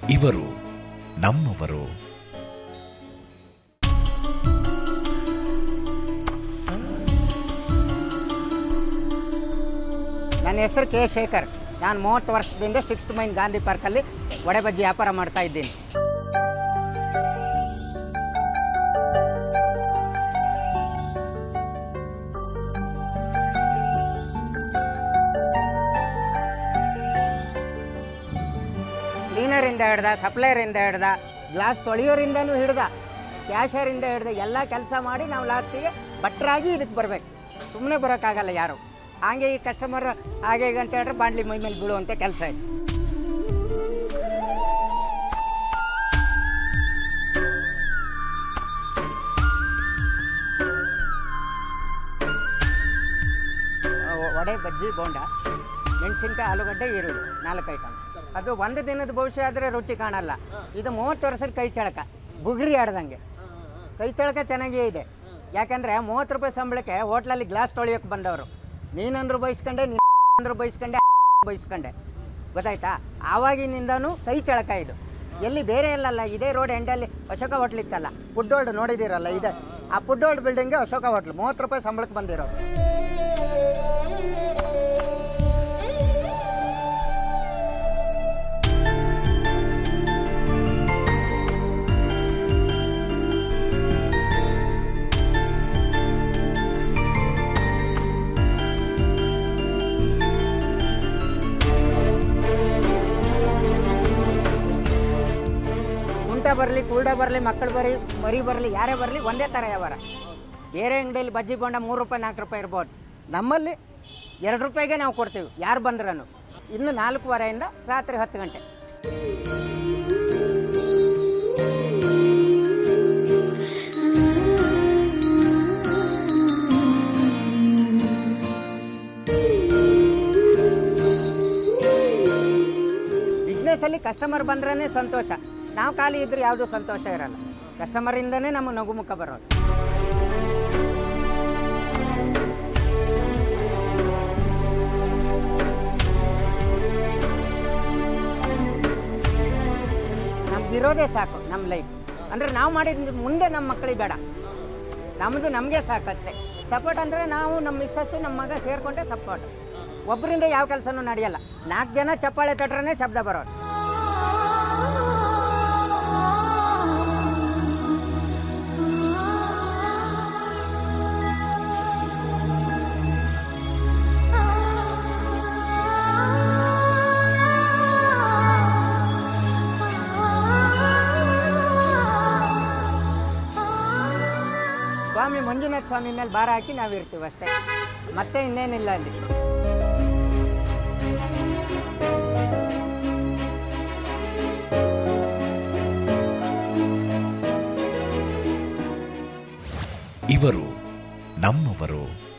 ಇವರು ನಮ್ಮವರು ನನ್ನ ಹೆಸರು ಕೆ ಶೇಖರ್ ನಾನು ಮೂವತ್ತು ವರ್ಷದಿಂದ ಸಿಕ್ಸ್ತ್ ಮೈನ್ ಗಾಂಧಿ ಪಾರ್ಕಲ್ಲಿ ವಡೆ ಬಜ್ಜಿ ವ್ಯಾಪಾರ ಮಾಡ್ತಾ ಇದ್ದೀನಿ ಕ್ಲೀನರಿಂದ ಹಿಡ್ದ ಸಪ್ಲೈಯರಿಂದ ಹಿಡ್ದ ಗ್ಲಾಸ್ ತೊಳೆಯೋರಿಂದನೂ ಹಿಡ್ದ ಕ್ಯಾಶರಿಂದ ಹಿಡ್ದ ಎಲ್ಲ ಕೆಲಸ ಮಾಡಿ ನಾವು ಲಾಸ್ಟಿಗೆ ಭಟ್ರಾಗಿ ಇದಕ್ಕೆ ಬರಬೇಕು ಸುಮ್ಮನೆ ಬರೋಕ್ಕಾಗಲ್ಲ ಯಾರು ಹಾಗೆ ಈ ಕಸ್ಟಮರ್ ಹಾಗೆ ಈಗ ಅಂತ ಹೇಳಿದ್ರೆ ಬಾಂಡ್ಲಿ ಮೈ ಮೇಲೆ ಬೀಳುವಂಥ ಕೆಲಸ ಇದೆ ಅಹ್ ವಡೆ ಬಜ್ಜಿ ಬೋಂಡ ಮೆಣಸಿನ್ಕಾಯಿ ಆಲೂಗಡ್ಡೆ ಈರುಳ್ಳಿ ನಾಲ್ಕು ಐಟಮ್ ಅದು ಒಂದು ದಿನದ ಭವಿಷ್ಯ ಆದರೆ ರುಚಿ ಕಾಣಲ್ಲ ಇದು ಮೂವತ್ತು ವರ್ಷದ ಕೈ ಚಳಕ ಬುಗ್ರಿ ಆಡ್ದಂಗೆ ಕೈ ಚಳಕ ಚೆನ್ನಾಗೇ ಇದೆ ಯಾಕಂದರೆ ಮೂವತ್ತು ರೂಪಾಯಿ ಸಂಬಳಕ್ಕೆ ಹೋಟ್ಲಲ್ಲಿ ಗ್ಲಾಸ್ ತೊಳೆಯೋಕೆ ಬಂದವರು ನೀನಂದ್ರು ಬಯಸ್ಕೊಂಡೆ ನೀನಂದ್ರು ಬಯಸ್ಕೊಂಡೆ ಬಯಸ್ಕೊಂಡೆ ಗೊತ್ತಾಯ್ತಾ ಆವಾಗಿನಿಂದನೂ ಕೈ ಚಳಕ ಇದು ಎಲ್ಲಿ ಬೇರೆ ಎಲ್ಲಲ್ಲ ಇದೇ ರೋಡ್ ಎಂಡಲ್ಲಿ ಅಶೋಕ ಹೋಟ್ಲ್ ಇತ್ತಲ್ಲ ಫುಡ್ ಹೋಲ್ಡ್ ನೋಡಿದಿರಲ್ಲ ಇದೆ ಆ ಫುಡ್ ಹೋಲ್ಡ್ ಬಿಲ್ಡಿಂಗ್ಗೆ ಅಶೋಕ ಹೋಟ್ಲ್ ಮೂವತ್ತು ರೂಪಾಯಿ ಸಂಬಳಕ್ಕೆ ಬಂದಿರೋರು ಉಂಟ ಬರಲಿ ಕೂಲ್ಡ ಬರಲಿ ಮಕ್ಕಳು ಬರಲಿ ಮರಿ ಬರಲಿ ಯಾರೇ ಬರಲಿ ಒಂದೇ ಥರ ವ್ಯವಹಾರ ಬೇರೆ ಅಂಗಡಿಯಲ್ಲಿ ಬಜ್ಜಿ ಬೋಂಡ ಮೂರು ರೂಪಾಯಿ ನಾಲ್ಕು ರೂಪಾಯಿ ಇರ್ಬೋದು ನಮ್ಮಲ್ಲಿ ಎರಡು ರೂಪಾಯಿಗೆ ನಾವು ಕೊಡ್ತೀವಿ ಯಾರು ಬಂದ್ರೂ ಇನ್ನು ನಾಲ್ಕೂವರೆಯಿಂದ ರಾತ್ರಿ ಹತ್ತು ಗಂಟೆ ಬಿಸ್ನೆಸ್ಸಲ್ಲಿ ಕಸ್ಟಮರ್ ಬಂದ್ರೇ ಸಂತೋಷ ನಾವು ಖಾಲಿ ಇದ್ರೆ ಯಾವುದೂ ಸಂತೋಷ ಇರಲ್ಲ ಕಸ್ಟಮರಿಂದನೇ ನಮ್ಮ ನಗುಮುಖ ಬರೋದು ನಮ್ಗಿರೋದೇ ಸಾಕು ನಮ್ಮ ಲೈಫ್ ಅಂದರೆ ನಾವು ಮಾಡಿದ ಮುಂದೆ ನಮ್ಮ ಮಕ್ಕಳಿಗೆ ಬೇಡ ನಮ್ಮದು ನಮಗೆ ಸಾಕು ಅಷ್ಟೇ ಸಪೋರ್ಟ್ ಅಂದರೆ ನಾವು ನಮ್ಮ ಮಿಸ್ಸಸ್ಸು ನಮ್ಮ ಮಗ ಸೇರಿಕೊಂಡೆ ಸಪೋರ್ಟ್ ಒಬ್ಬರಿಂದ ಯಾವ ಕೆಲಸನೂ ನಡೆಯಲ್ಲ ನಾಲ್ಕು ಜನ ಚಪ್ಪಾಳೆ ತಟ್ರೇ ಶಬ್ದ ಬರೋದು ಸ್ವಾಮಿ ಮಂಜುನಾಥ ಸ್ವಾಮಿ ಮೇಲೆ ಭಾರ ಹಾಕಿ ನಾವು ಇರ್ತೀವಿ ಅಷ್ಟೇ ಮತ್ತೆ ಇನ್ನೇನಿಲ್ಲ ಅಲ್ಲಿ ಇವರು ನಮ್ಮವರು